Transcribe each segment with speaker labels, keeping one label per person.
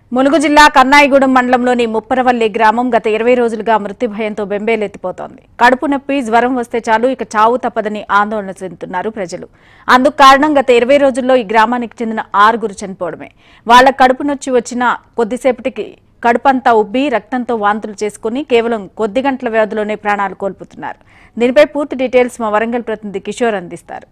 Speaker 1: ములుగు జిల్లా కన్నాయిగూడెం మండలంలోని ముప్పరవల్లి గ్రామం గత ఇరవై రోజులుగా మృత్యు భయంతో బెంబేలెత్తిపోతోంది కడుపు నొప్పి జ్వరం వస్తే చాలు ఇక చావు తప్పదని ఆందోళన చెందుతున్నారు ప్రజలు అందుకు కారణం గత ఇరవై రోజుల్లో ఈ గ్రామానికి చెందిన ఆరుగురు చనిపోవడమే వాళ్ళ కడుపు నొచ్చి వచ్చిన కొద్దిసేపటికి కడుపంతా ఉబ్బి రక్తంతో వాంతులు చేసుకుని కేవలం కొద్ది గంటల వ్యవధిలోనే ప్రాణాలు కోల్పోతున్నారు దీనిపై పూర్తి డీటెయిల్స్ మా వరంగల్ ప్రతినిధి కిషోర్ అందిస్తారు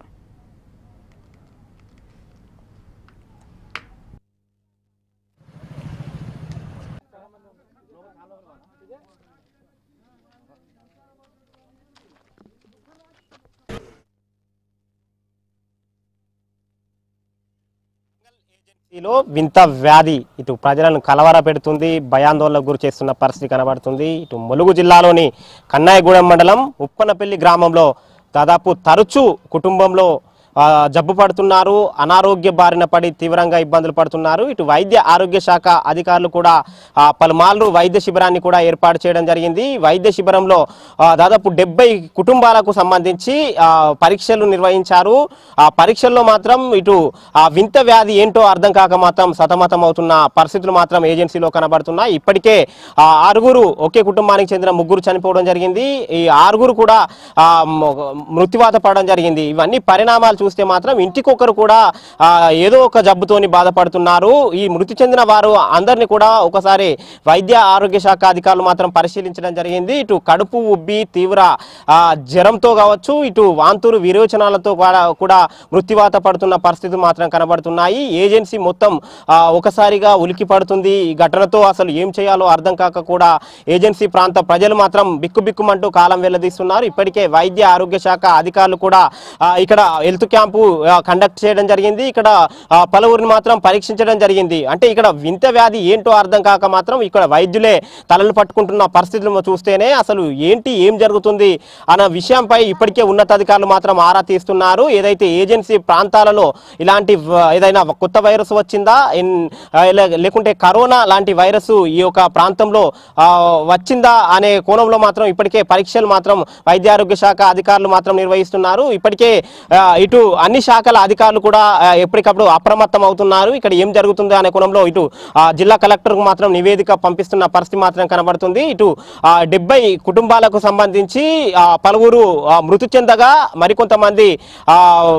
Speaker 2: లో వింత వ్యాధి ఇటు ప్రజలను కలవర పెడుతుంది భయాందోళనకు గురి చేస్తున్న పరిస్థితి కనబడుతుంది ఇటు ములుగు జిల్లాలోని కన్నాయగూడెం మండలం ఉప్పనపల్లి గ్రామంలో దాదాపు తరచూ కుటుంబంలో ఆ, జబ్బు పడుతున్నారు అనారోగ్య బారిన పడి తీవ్రంగా ఇబ్బందులు పడుతున్నారు ఇటు వైద్య ఆరోగ్య శాఖ అధికారులు కూడా ఆ, పలుమార్లు వైద్య శిబిరాన్ని కూడా ఏర్పాటు చేయడం జరిగింది వైద్య శిబిరంలో ఆ, దాదాపు డెబ్బై కుటుంబాలకు సంబంధించి ఆ, పరీక్షలు నిర్వహించారు ఆ పరీక్షల్లో మాత్రం ఇటు ఆ వింత వ్యాధి ఏంటో అర్థం కాక మాత్రం సతమతం అవుతున్న పరిస్థితులు మాత్రం ఏజెన్సీలో కనబడుతున్నాయి ఇప్పటికే ఆ ఆరుగురు ఒకే కుటుంబానికి చెందిన ముగ్గురు చనిపోవడం జరిగింది ఈ ఆరుగురు కూడా ఆ, మ- మృత్యువాత పడడం జరిగింది ఇవన్నీ పరిణామాలు చూస్తే మాత్రం ఇంటికొకరు కూడా ఆ, ఏదో ఒక జబ్బుతోని బాధపడుతున్నారు ఈ మృతి చెందిన వారు అందరినీ కూడా ఒకసారి వైద్య ఆరోగ్య శాఖ అధికారులు మాత్రం పరిశీలించడం జరిగింది ఇటు కడుపు ఉబ్బి తీవ్ర ఆ, జ్వరంతో కావచ్చు ఇటు వాంతులు విరోచనాలతో కూడా కూడా మృత్యువాత పడుతున్న పరిస్థితులు మాత్రం కనబడుతున్నాయి ఏజెన్సీ మొత్తం ఆ, ఒకసారిగా ఉలికి పడుతుంది ఈ ఘటనతో అసలు ఏం చేయాలో అర్థం కాక కూడా ఏజెన్సీ ప్రాంత ప్రజలు మాత్రం బిక్కుబిక్కుమంటూ కాలం వెల్లదీస్తున్నారు ఇప్పటికే వైద్య ఆరోగ్య శాఖ అధికారులు కూడా ఆ, ఇక్కడ హెల్త్ క్యాంపు ఆ, కండక్ట్ చేయడం జరిగింది ఇక్కడ ఆ, పలువురిని మాత్రం పరీక్షించడం జరిగింది అంటే ఇక్కడ వింత వ్యాధి ఏంటో అర్థం కాక మాత్రం ఇక్కడ వైద్యులే తలలు పట్టుకుంటున్న పరిస్థితులు చూస్తేనే అసలు ఏంటి ఏం జరుగుతుంది అన్న విషయంపై ఇప్పటికే ఉన్నతాధికారులు మాత్రం ఆరా తీస్తున్నారు ఏదైతే ఏజెన్సీ ప్రాంతాలలో ఇలాంటి వ- ఏదైనా కొత్త వైరస్ వచ్చిందా ఇన్- ఆ, లే- లేకుంటే కరోనా లాంటి వైరస్ ఈ యొక్క ప్రాంతంలో ఆ, వచ్చిందా అనే కోణంలో మాత్రం ఇప్పటికే పరీక్షలు మాత్రం వైద్య ఆరోగ్య శాఖ అధికారులు మాత్రం నిర్వహిస్తున్నారు ఇప్పటికే ఆ, ఇటు అన్ని శాఖల అధికారులు కూడా ఆ, ఎప్పటికప్పుడు అప్రమత్తం అవుతున్నారు ఇక్కడ ఏం జరుగుతుందో అనే కోణంలో ఇటు ఆ, జిల్లా కలెక్టర్కు మాత్రం నివేదిక పంపిస్తున్న పరిస్థితి మాత్రం కనబడుతుంది ఇటు డెబ్బై కుటుంబాలకు సంబంధించి ఆ, పలువురు ఆ, మృతి చెందగా మరికొంతమంది ఆ,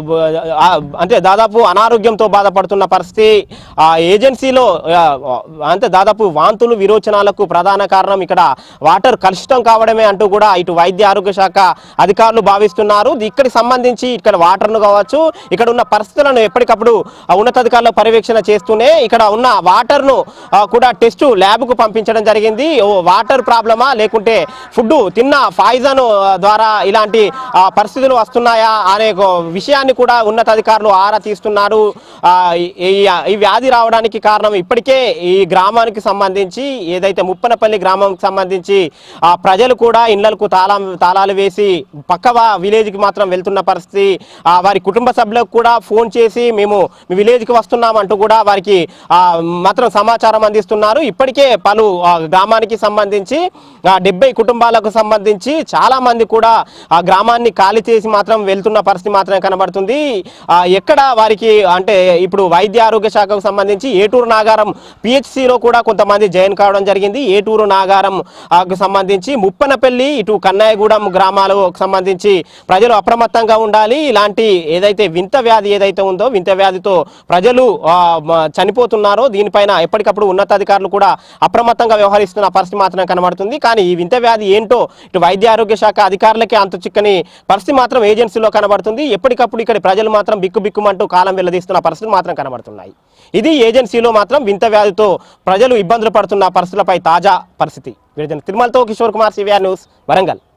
Speaker 2: ఆ, అంటే దాదాపు అనారోగ్యంతో బాధపడుతున్న పరిస్థితి ఆ ఏజెన్సీలో ఆ, అంటే దాదాపు వాంతులు విరోచనాలకు ప్రధాన కారణం ఇక్కడ వాటర్ కలుషితం కావడమే అంటూ కూడా ఇటు వైద్య ఆరోగ్య శాఖ అధికారులు భావిస్తున్నారు ఇక్కడికి సంబంధించి ఇక్కడ వాటర్ను కావచ్చు ఇక్కడ ఉన్న పరిస్థితులను ఎప్పటికప్పుడు ఆ ఉన్నతాధికారులు పర్యవేక్షణ చేస్తూనే ఇక్కడ ఉన్న వాటర్ను ఆ, కూడా టెస్ట్ ల్యాబ్కు పంపించడం జరిగింది ఓ వాటర్ ప్రాబ్లమా లేకుంటే ఫుడ్ తిన్న పాయిజన్ ద్వారా ఇలాంటి ఆ, పరిస్థితులు వస్తున్నాయా అనే ఒక విషయాన్ని కూడా ఉన్నతాధికారులు ఆరా తీస్తున్నారు ఆ, ఈ- ఈ- ఈ వ్యాధి రావడానికి కారణం ఇప్పటికే ఈ గ్రామానికి సంబంధించి ఏదైతే ముప్పనపల్లి గ్రామంకి సంబంధించి ఆ ప్రజలు కూడా ఇళ్లకు తాళం తాళాలు వేసి పక్క విలేజ్ కి మాత్రం వెళ్తున్న పరిస్థితి ఆ, వారి కుటుంబ సభ్యులకు కూడా ఫోన్ చేసి మేము మీ విలేజ్ కి వస్తున్నాం అంటూ కూడా వారికి ఆ, మాత్రం సమాచారం అందిస్తున్నారు ఇప్పటికే పలు ఆ, గ్రామానికి సంబంధించి డెబ్బై కుటుంబాలకు సంబంధించి చాలా మంది కూడా ఆ గ్రామాన్ని ఖాళీ చేసి మాత్రం వెళ్తున్న పరిస్థితి మాత్రం కనబడుతుంది ఆ, ఎక్కడ వారికి అంటే ఇప్పుడు వైద్య ఆరోగ్య శాఖకు సంబంధించి ఏటూరు నాగారం పిహెచ్సిలో కూడా కొంతమంది జాయిన్ కావడం జరిగింది ఏటూరు నాగారం ఆ, కు సంబంధించి ముప్పనపల్లి ఇటు కన్నాయగూడెం గ్రామాలకు సంబంధించి ప్రజలు అప్రమత్తంగా ఉండాలి ఇలాంటి ఏదైతే వింత వ్యాధి ఏదైతే ఉందో వింత వ్యాధితో ప్రజలు ఆ, మ- చనిపోతున్నారో దీనిపైన ఎప్పటికప్పుడు ఉన్నతాధికారులు కూడా అప్రమత్తంగా వ్యవహరిస్తున్న పరిస్థితి మాత్రం కనబడుతుంది కానీ ఈ వింత వ్యాధి ఏంటో ఇటు వైద్య ఆరోగ్య శాఖ అధికారులకే అంత చిక్కని పరిస్థితి మాత్రం ఏజెన్సీలో కనబడుతుంది ఎప్పటికప్పుడు ఇక్కడ ప్రజలు మాత్రం బిక్కు బిక్కుమంటూ కాలం వెల్లదీస్తున్న పరిస్థితులు మాత్రం కనబడుతున్నాయి ఇది ఏజెన్సీలో మాత్రం వింత వ్యాధితో ప్రజలు ఇబ్బందులు పడుతున్న పరిస్థితులపై తాజా పరిస్థితి వీరజన తిరుమలతో కిషోర్ కుమార్ సివిఆర్ న్యూస్ వరంగల్